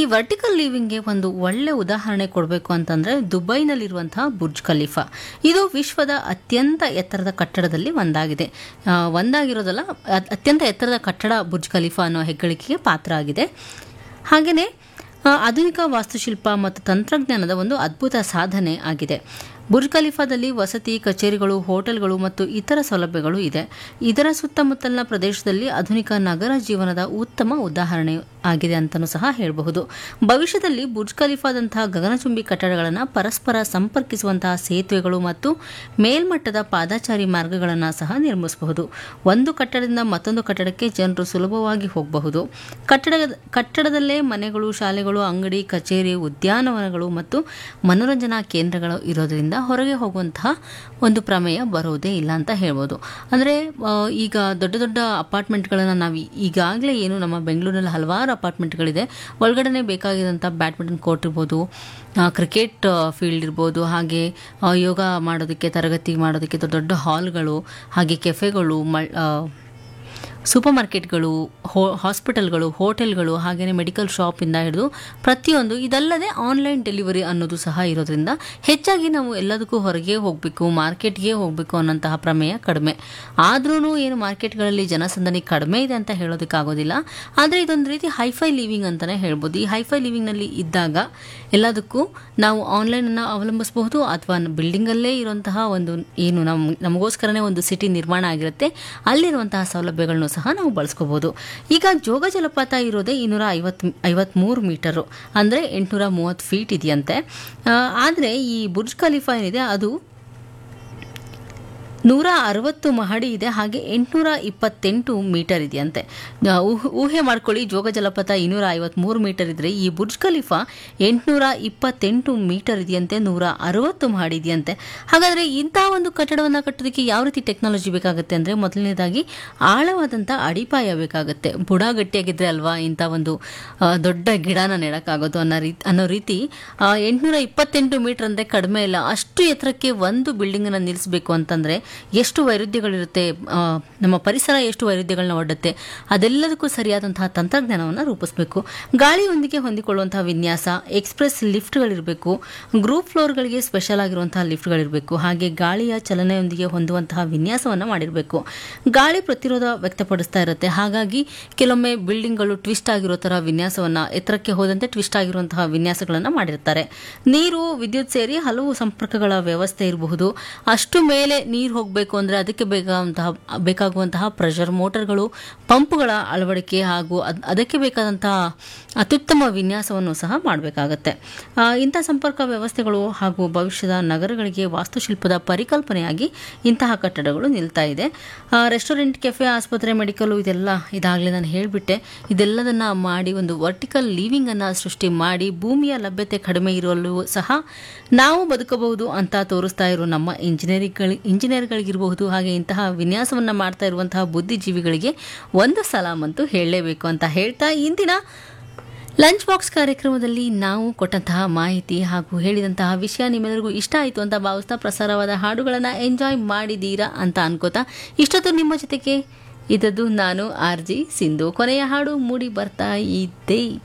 vertical ಲಿವಿಂಗ್ಗೆ ಒಂದು ಒಳ್ಳೆ ಉದಾಹರಣೆ ಕೊಡಬೇಕು ಅಂತಂದ್ರೆ ದುಬೈನಲ್ಲಿರುವಂತಹ ಬುರ್ಜ್ ಖಲೀಫಾ ಇದು ವಿಶ್ವದ ಅತ್ಯಂತ ಎತ್ತರದ ಕಟ್ಟಡದಲ್ಲಿ ಒಂದಾಗಿದೆ ಆ, ಒಂದಾಗಿರೋದಲ್ಲ ಅತ್- ಅತ್ಯಂತ ಎತ್ತರದ ಕಟ್ಟಡ ಬುರ್ಜ್ ಖಲೀಫಾ ಅನ್ನೋ ಹೆಗ್ಗಳಿಕೆಗೆ ಪಾತ್ರ ಆಗಿದೆ ಹಾಗೆಯೇ ಆಧುನಿಕ ವಾಸ್ತುಶಿಲ್ಪ ಮತ್ತು ತಂತ್ರಜ್ಞಾನದ ಒಂದು ಅದ್ಭುತ ಸಾಧನೆ ಆಗಿದೆ ಬುರ್ಜ್ ಖಲೀಫಾದಲ್ಲಿ ವಸತಿ ಕಚೇರಿಗಳು ಹೋಟೆಲ್ಗಳು ಮತ್ತು ಇತರ ಸೌಲಭ್ಯಗಳು ಇದೆ ಇದರ ಸುತ್ತಮುತ್ತಲಿನ ಪ್ರದೇಶದಲ್ಲಿ ಆಧುನಿಕ ನಗರ ಜೀವನದ ಉತ್ತಮ ಉದಾಹರಣೆ ಆಗಿದೆ ಅಂತಲೂ ಸಹ ಹೇಳಬಹುದು ಭವಿಷ್ಯದಲ್ಲಿ ಬುರ್ಜ್ ಖಲೀಫಾದಂತಹ ಗಗನಚುಂಬಿ ಕಟ್ಟಡಗಳನ್ನು ಪರಸ್ಪರ ಸಂಪರ್ಕಿಸುವಂತಹ ಸೇತುವೆಗಳು ಮತ್ತು ಮೇಲ್ಮಟ್ಟದ ಪಾದಾಚಾರಿ ಮಾರ್ಗಗಳನ್ನು ಸಹ ನಿರ್ಮಿಸಬಹುದು ಒಂದು ಕಟ್ಟಡದಿಂದ ಮತ್ತೊಂದು ಕಟ್ಟಡಕ್ಕೆ ಜನರು ಸುಲಭವಾಗಿ ಹೋಗಬಹುದು ಕಟ್ಟಡ ಕಟ್ಟಡದಲ್ಲೇ ಮನೆಗಳು ಶಾಲೆಗಳು ಅಂಗಡಿ ಕಚೇರಿ ಉದ್ಯಾನವನಗಳು ಮತ್ತು ಮನೋರಂಜನಾ ಕೇಂದ್ರಗಳು ಇರೋದ್ರಿಂದ ಹೊರಗೆ ಹೋಗುವಂತಹ ಒಂದು ಪ್ರಮೇಯ ಬರೋದೇ ಇಲ್ಲ ಅಂತ ಹೇಳ್ಬೋದು ಅಂದರೆ ಈಗ ದೊಡ್ಡ ದೊಡ್ಡ ಅಪಾರ್ಟ್ಮೆಂಟ್ಗಳನ್ನು ನಾವು ಈಗಾಗಲೇ ಏನು ನಮ್ಮ ಬೆಂಗಳೂರಿನಲ್ಲಿ ಹಲವಾರು ಅಪಾರ್ಟ್ಮೆಂಟ್ಗಳಿದೆ ಒಳಗಡೆನೆ ಬೇಕಾಗಿದ್ದಂಥ ಬ್ಯಾಡ್ಮಿಂಟನ್ ಕೋರ್ಟ್ ಇರ್ಬೋದು ಆ, ಕ್ರಿಕೆಟ್ ಆ, ಫೀಲ್ಡ್ ಇರ್ಬೋದು ಹಾಗೆ ಆ, ಯೋಗ ಮಾಡೋದಕ್ಕೆ ತರಗತಿ ಮಾಡೋದಕ್ಕೆ ದೊಡ್ಡ ದೊಡ್ಡ ಹಾಲ್ಗಳು ಹಾಗೆ ಕೆಫೆಗಳು ಮಳ್ ಆ, ಸೂಪರ್ ಮಾರ್ಕೆಟ್ಗಳು ಹೋ ಹಾಸ್ಪಿಟಲ್ಗಳು ಹೋಟೆಲ್ಗಳು ಹಾಗೆಯೇ ಮೆಡಿಕಲ್ ಶಾಪಿಂದ ಹಿಡಿದು ಪ್ರತಿಯೊಂದು ಇದಲ್ಲದೆ ಆನ್ಲೈನ್ ಡೆಲಿವರಿ ಅನ್ನೋದು ಸಹ ಇರೋದ್ರಿಂದ ಹೆಚ್ಚಾಗಿ ನಾವು ಎಲ್ಲದಕ್ಕೂ ಹೊರಗೆ ಹೋಗಬೇಕು ಮಾರ್ಕೆಟ್ಗೆ ಹೋಗಬೇಕು ಅನ್ನೋಂತಹ ಪ್ರಮೇಯ ಕಡಿಮೆ ಆದ್ರೂ ಏನು ಮಾರ್ಕೆಟ್ಗಳಲ್ಲಿ ಜನಸಂದಣಿ ಕಡಿಮೆ ಇದೆ ಅಂತ ಹೇಳೋದಕ್ಕಾಗೋದಿಲ್ಲ ಆದರೆ ಇದೊಂದು ರೀತಿ ಹೈಫೈ ಲಿವಿಂಗ್ ಅಂತಲೇ ಹೇಳ್ಬೋದು ಈ ಹೈಫೈ ಲಿವಿಂಗ್ನಲ್ಲಿ ಇದ್ದಾಗ ಎಲ್ಲದಕ್ಕೂ ನಾವು ಆನ್ಲೈನನ್ನು ಅವಲಂಬಿಸಬಹುದು ಅಥವಾ ಬಿಲ್ಡಿಂಗಲ್ಲೇ ಇರುವಂತಹ ಒಂದು ಏನು ನಮ್ಮ ನಮಗೋಸ್ಕರನೇ ಒಂದು ಸಿಟಿ ನಿರ್ಮಾಣ ಆಗಿರುತ್ತೆ ಅಲ್ಲಿರುವಂತಹ ಸೌಲಭ್ಯಗಳನ್ನು ಸಹ ನಾವು ಬಳಸ್ಕೋಬಹುದು ಈಗ ಜೋಗ ಜಲಪಾತ ಇರೋದೇ ಇನ್ನೂರ ಐವತ್ ಐವತ್ಮೂರು ಮೀಟರು ಅಂದರೆ ಎಂಟುನೂರ ಮೂವತ್ತು ಫೀಟ್ ಇದೆಯಂತೆ ಆದರೆ ಈ ಬುರ್ಜ್ ಖಲೀಫಾ ಏನಿದೆ ಅದು ನೂರ ಅರವತ್ತು ಮಹಡಿ ಇದೆ ಹಾಗೆ ಎಂಟುನೂರ ಇಪ್ಪತ್ತೆಂಟು ಮೀಟರ್ ಇದೆಯಂತೆ ಆ, ಊಹ್- ಊಹೆ ಮಾಡ್ಕೊಳ್ಳಿ ಜೋಗ ಜಲಪಾತ ಇನ್ನೂರ ಐವತ್ಮೂರು ಮೀಟರ್ ಇದ್ರೆ ಈ ಬುರ್ಜ್ ಖಲೀಫಾ ಎಂಟುನೂರ ಇಪ್ಪತ್ತೆಂಟು ಮೀಟರ್ ಇದೆಯಂತೆ ನೂರ ಅರವತ್ತು ಮಹಡಿ ಇದೆಯಂತೆ ಹಾಗಾದರೆ ಇಂತಹ ಒಂದು ಕಟ್ಟಡವನ್ನು ಕಟ್ಟೋದಕ್ಕೆ ಯಾವ ರೀತಿ ಟೆಕ್ನಾಲಜಿ ಬೇಕಾಗುತ್ತೆ ಅಂದರೆ ಮೊದಲನೇದಾಗಿ ಆಳವಾದಂಥ ಅಡಿಪಾಯ ಬೇಕಾಗುತ್ತೆ ಬುಡ ಗಟ್ಟಿಯಾಗಿದ್ರೆ ಅಲ್ವಾ ಇಂಥ ಒಂದು ಆ, ದೊಡ್ಡ ಗಿಡನ ನೆಡಕ್ಕಾಗೋದು ಅನ್ನೋ ರೀತಿ ಅನ್ನೋ ರೀತಿ ಎಂಟುನೂರ ಇಪ್ಪತ್ತೆಂಟು ಮೀಟರ್ ಅಂದರೆ ಕಡಿಮೆ ಇಲ್ಲ ಅಷ್ಟು ಎತ್ತರಕ್ಕೆ ಒಂದು ಬಿಲ್ಡಿಂಗನ್ನು ನಿಲ್ಲಿಸಬೇಕು ಅಂತಂದರೆ ಎಷ್ಟು ವೈರುಧ್ಯಗಳಿರುತ್ತೆ ಆ, ನಮ್ಮ ಪರಿಸರ ಎಷ್ಟು ವೈರುಧ್ಯಗಳನ್ನ ಒಡ್ಡುತ್ತೆ ಅದೆಲ್ಲದಕ್ಕೂ ಸರಿಯಾದಂತಹ ತಂತ್ರಜ್ಞಾನವನ್ನು ರೂಪಿಸಬೇಕು ಗಾಳಿಯೊಂದಿಗೆ ಹೊಂದಿಕೊಳ್ಳುವಂತಹ ವಿನ್ಯಾಸ ಎಕ್ಸ್ಪ್ರೆಸ್ ಲಿಫ್ಟ್ಗಳಿರಬೇಕು ಗ್ರೂಪ್ ಫ್ಲೋರ್ಗಳಿಗೆ ಸ್ಪೆಷಲ್ ಆಗಿರುವಂತಹ ಲಿಫ್ಟ್ಗಳಿರಬೇಕು ಹಾಗೆ ಗಾಳಿಯ ಚಲನೆಯೊಂದಿಗೆ ಹೊಂದುವಂತಹ ವಿನ್ಯಾಸವನ್ನು ಮಾಡಿರಬೇಕು ಗಾಳಿ ಪ್ರತಿರೋಧ ವ್ಯಕ್ತಪಡಿಸ್ತಾ ಇರುತ್ತೆ ಹಾಗಾಗಿ ಕೆಲವೊಮ್ಮೆ ಬಿಲ್ಡಿಂಗ್ಗಳು ಟ್ವಿಸ್ಟ್ ಆಗಿರೋ ಥರ ವಿನ್ಯಾಸವನ್ನು ಎತ್ತರಕ್ಕೆ ಹೋದಂತೆ ಟ್ವಿಸ್ಟ್ ಆಗಿರುವಂತಹ ವಿನ್ಯಾಸಗಳನ್ನು ಮಾಡಿರ್ತಾರೆ ನೀರು ವಿದ್ಯುತ್ ಸೇರಿ ಹಲವು ಸಂಪರ್ಕಗಳ ವ್ಯವಸ್ಥೆ ಇರಬಹುದು ಅಷ್ಟು ಮೇಲೆ ನೀರು ಹೋಗಬೇಕು ಅಂದರೆ ಅದಕ್ಕೆ ಬೇಕಾದಂತಹ ಬೇಕಾಗುವಂತಹ ಪ್ರೆಷರ್ ಮೋಟರ್ಗಳು ಪಂಪ್ಗಳ ಅಳವಡಿಕೆ ಹಾಗೂ ಅದ್- ಅದಕ್ಕೆ ಬೇಕಾದಂತಹ ಅತ್ಯುತ್ತಮ ವಿನ್ಯಾಸವನ್ನು ಸಹ ಮಾಡಬೇಕಾಗತ್ತೆ ಇಂಥ ಸಂಪರ್ಕ ವ್ಯವಸ್ಥೆಗಳು ಹಾಗೂ ಭವಿಷ್ಯದ ನಗರಗಳಿಗೆ ವಾಸ್ತುಶಿಲ್ಪದ ಪರಿಕಲ್ಪನೆಯಾಗಿ ಇಂತಹ ಕಟ್ಟಡಗಳು ನಿಲ್ತಾ ಇದೆ ಆ, ರೆಸ್ಟೋರೆಂಟ್ ಕೆಫೆ ಆಸ್ಪತ್ರೆ ಮೆಡಿಕಲು ಇದೆಲ್ಲ ಇದಾಗಲೇ ನಾನು ಹೇಳಿಬಿಟ್ಟೆ ಇದೆಲ್ಲದನ್ನ ಮಾಡಿ ಒಂದು ವರ್ಟಿಕಲ್ ಲಿವಿಂಗನ್ನು ಸೃಷ್ಟಿ ಮಾಡಿ ಭೂಮಿಯ ಲಭ್ಯತೆ ಕಡಿಮೆ ಇರಲು ಸಹ ನಾವು ಬದುಕಬಹುದು ಅಂತ ತೋರಿಸ್ತಾ ಇರೋ ನಮ್ಮ ಇಂಜಿನಿಯರಿಂಗ್ಗಳು ಇಂಜಿನಿಯರ್ಗಳಿಗಿರಬಹುದು ಹಾಗೆ ಇಂತಹ ವಿನ್ಯಾಸವನ್ನು ಮಾಡ್ತಾ ಇರುವಂತಹ ಬುದ್ಧಿಜೀವಿಗಳಿಗೆ ಒಂದು ಸಲಾಮ್ ಅಂತೂ ಹೇಳಲೇಬೇಕು ಅಂತ ಹೇಳ್ತಾ ಇಂದಿನ ಲಂಚ್ ಬಾಕ್ಸ್ ಕಾರ್ಯಕ್ರಮದಲ್ಲಿ ನಾವು ಕೊಟ್ಟಂತಹ ಮಾಹಿತಿ ಹಾಗೂ ಹೇಳಿದಂತಹ ವಿಷಯ ನಿಮ್ಮೆಲ್ಲರಿಗೂ ಇಷ್ಟ ಆಯಿತು ಅಂತ ಭಾವಿಸ್ತಾ ಪ್ರಸಾರವಾದ ಹಾಡುಗಳನ್ನು ಎಂಜಾಯ್ ಮಾಡಿದ್ದೀರಾ ಅಂತ ಅನ್ಕೋತಾ ಇಷ್ಟೊತ್ತು ನಿಮ್ಮ ಜೊತೆಗೆ ಇದ್ದದ್ದು ನಾನು ಆರ್ ಜಿ ಸಿಂಧು ಕೊನೆಯ ಹಾಡು ಮೂಡಿ ಬರ್ತಾ ಇದ್ದೆ